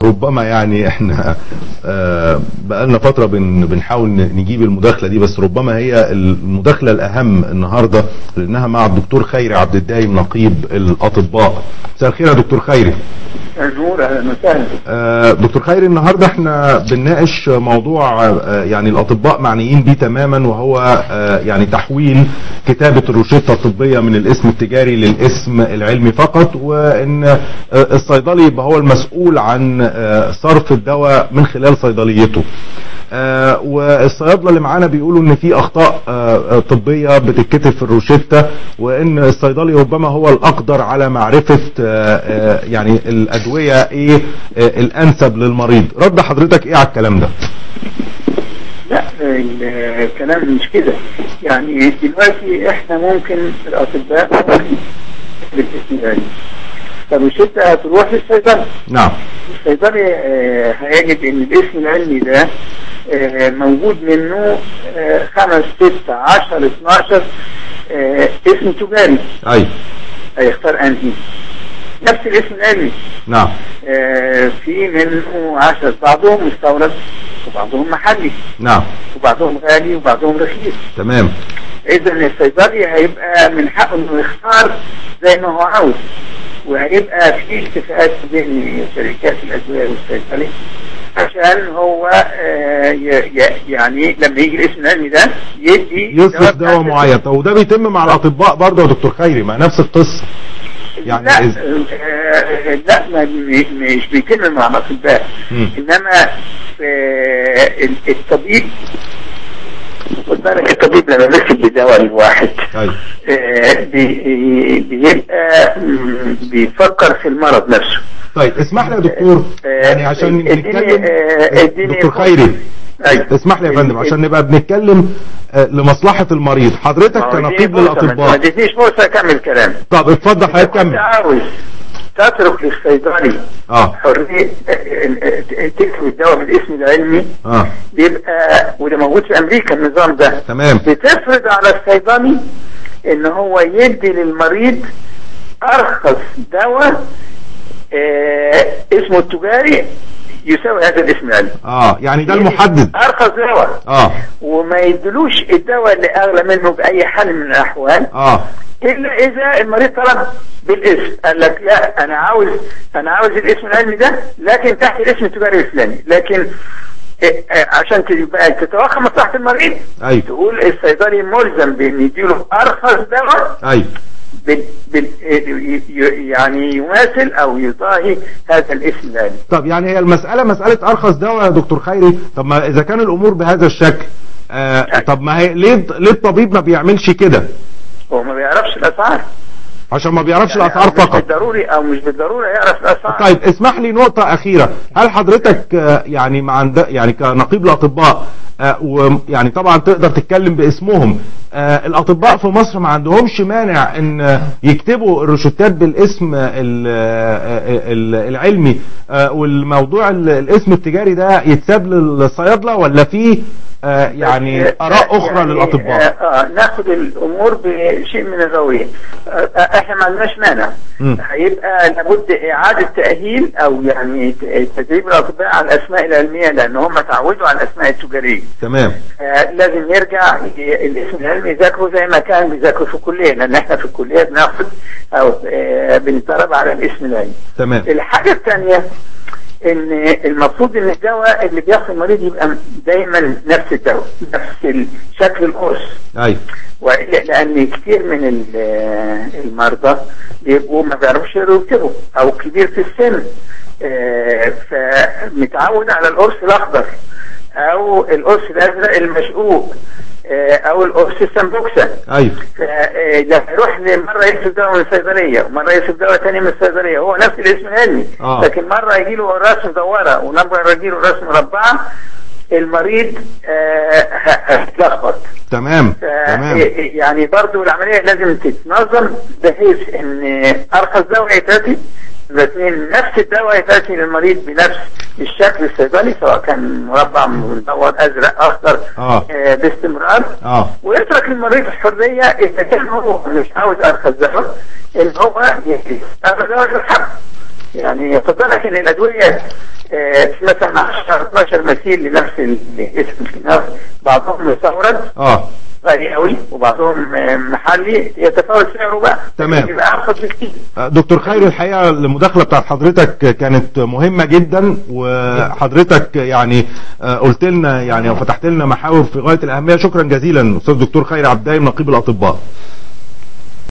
ربما يعني احنا آه، بقالنا فترة بن بنحاول ن- نجيب المداخلة دي بس ربما هي المداخلة الأهم النهاردة لأنها مع الدكتور خيري عبد الدايم نقيب الأطباء مساء الخير يا دكتور خيري نور اهلا وسهلا آه، دكتور خيري النهاردة احنا بنناقش موضوع آه، يعني الأطباء معنيين بيه تماما وهو آه، يعني تحويل كتابة الروشتة الطبية من الاسم التجاري للاسم العلمي فقط وان آه، الصيدلي يبقى هو المسؤول عن آه، صرف الدواء من خلال صيدليته آه، والصيادله اللي معانا بيقولوا ان في اخطاء آه، آه، طبيه بتتكتب في الروشته وان الصيدلي ربما هو الاقدر على معرفه آه، آه، يعني الادويه ايه آه، الانسب للمريض رد حضرتك ايه على الكلام ده لا الكلام مش كده يعني دلوقتي احنا ممكن الاطباء ممكن بالاسم العلمي فالروشتة هتروح للصيدلي نعم الصيدلي آه، هيجد ان الاسم العلمي ده آه، موجود منه آه، خمس ستة عشر اتناشر آه، اسم تجاري اي هيختار انهي نفس الاسم العلمي نعم آه، في منه عشر بعضهم مستورد وبعضهم محلي نعم وبعضهم غالي وبعضهم رخيص تمام اذا الصيدلي هيبقى من حقه انه يختار زي ما هو عاوز وهيبقى في اتفاقات بين شركات الادويه والصيدلي عشان هو آه، ي- ي- يعني لما يجي الاسم العلمي ده يدي يصرف دواء بتاع- معين طب وده بيتم مع الاطباء برضه يا دكتور خيري ما نفس القصه يعني لا إذا- آه، لا ما م- مش بيتم مع الاطباء مم. انما آه، ال- الطبيب خد بالك الطبيب لما بيكتب بدواء الواحد ايوه آه، بي- بيبقى مم، بيفكر في المرض نفسه طيب اسمح لي يا دكتور آه، يعني عشان اديني- نتكلم آه، اديني دكتور فرصة. خيري أيوة. اسمح لي يا فندم عشان نبقى بنتكلم آه، لمصلحة المريض حضرتك ما هو اديني كنقيب فرصة، ما انت ما للأطباء اديتنيش فرصه اكمل كلام طب اتفضل حضرتك كنت كمل عاوز تترك للصيدلي اه حريه آه، آه، آه، تكتب الدواء بالاسم العلمي اه بيبقى وده موجود في امريكا النظام ده تمام بتفرض على الصيدلي ان هو يدي للمريض ارخص دواء آه اسمه التجاري يساوي هذا الاسم العلمي اه يعني ده المحدد ارخص دواء اه وما يدلوش الدواء اللي اغلى منه باي حال من الاحوال اه الا اذا المريض طلب بالاسم قال لك لا انا عاوز انا عاوز الاسم العلمي ده لكن تحت الاسم التجاري الفلاني لكن إيه، آه، عشان تبقى تتوخى مصلحه المريض ايوه تقول الصيدلي ملزم بان يديله ارخص دواء ايوه بال بال ي- ي- يعني يماثل او يضاهي هذا الاسم العلمي طب يعني هي المسألة مسألة أرخص دواء يا دكتور خيري طب ما إذا كان الأمور بهذا الشكل آه طب ما هي ليه ليه الطبيب ما بيعملش كده هو ما بيعرفش الاسعار عشان ما بيعرفش يعني الأسعار أو مش فقط بالضروري او مش بالضروره يعرف الاسعار طيب اسمح لي نقطة أخيرة هل حضرتك آه، يعني مع عند يعني كنقيب الأطباء آه، ويعني طبعا تقدر تتكلم باسمهم آه، الأطباء في مصر ما عندهمش مانع إن آه، يكتبوا الروشتات بالاسم ال- آه، ال- العلمي آه، والموضوع ال- الاسم التجاري ده يتساب للصيادلة ولا في آه، يعني آراء أخرى يعني للأطباء آه آه، ناخد الامور بشيء من الرويه آه آه، احنا ما عندناش مانع مم. هيبقى لابد اعاده تاهيل او يعني ت- تدريب الاطباء على الاسماء العلميه لان هم تعودوا على الاسماء التجاريه تمام آه، لازم يرجع ي- الاسم العلمي يذاكره زي ما كان بيذاكره في الكليه لان احنا في الكليه بناخد او آه، بنتدرب على الاسم العلمي تمام الحاجه الثانيه ان المفروض ان الدواء اللي بياخد المريض يبقى دايما نفس الدواء نفس شكل القرص أيوه وإلا لان كتير من ال- المرضى بيبقوا ما بيعرفوش يقروا ويكتبوا او كبير في السن آه، فمتعود على القرص الاخضر او القرص الازرق المشقوق آه، او القرص السمبوكسه أيوه لما يروح مره يكتب دواء من الصيدليه ومره يكتب دواء تاني من الصيدليه هو نفس الاسم العلمي آه. لكن مره يجي له راس مدوره ومره يجي له راس مربعه المريض آه، ه- هيتلخبط تمام ف- تمام يعني برضو العمليه لازم تتنظم بحيث ان ارخص دواء يتاتي الاثنين نفس الدواء يتاتي للمريض بنفس الشكل الصيدلي سواء كان مربع مدور ازرق اخضر آه. آه، باستمرار اه ويترك للمريض الحرية إذا كان هو مش عاوز أرخص دواء إن هو يأخذ دواء الحق يعني خد بالك إن الأدوية آه، في مثلا 10 12 مثيل لنفس الاسم في نفس بعضهم مستورد اه غالي قوي وبعضهم آه، محلي يتفاوت سعره بقى تمام. يبقى ارخص بكتير دكتور خير الحقيقه المداخله بتاعت حضرتك كانت مهمه جدا وحضرتك يعني آه، قلت لنا يعني وفتحت لنا محاور في غايه الاهميه شكرا جزيلا استاذ دكتور خير عبد الدايم نقيب الاطباء